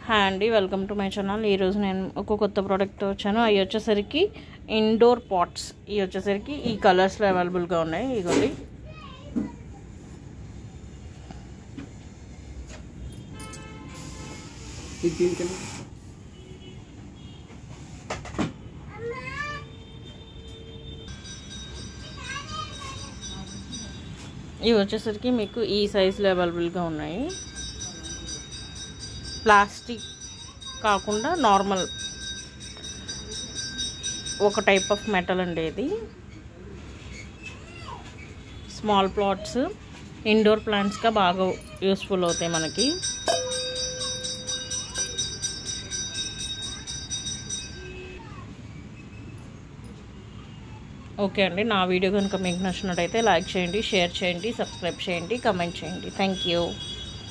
hi అండి welcome to my channel ఈరోజు నేను ఒక కొత్త ప్రోడక్ట్ వచ్చాను అవి వచ్చేసరికి ఇండోర్ పాట్స్ ఇవి వచ్చేసరికి ఈ కలర్స్లో అవైలబుల్గా ఉన్నాయి ఇగోండి ఇది దీనికన్నా ఇవి వచ్చేసరికి మీకు ఈ సైజులో అవైలబుల్గా ఉన్నాయి ప్లాస్టిక్ కాకుండా నార్మల్ ఒక టైప్ ఆఫ్ మెటల్ అండి ఇది స్మాల్ ప్లాట్స్ ఇండోర్ ప్లాంట్స్గా బాగా యూస్ఫుల్ అవుతాయి మనకి ఓకే అండి నా వీడియో కనుక మీకు నచ్చినట్టయితే లైక్ చేయండి షేర్ చేయండి సబ్స్క్రైబ్ చేయండి కమెంట్ చేయండి థ్యాంక్ యూ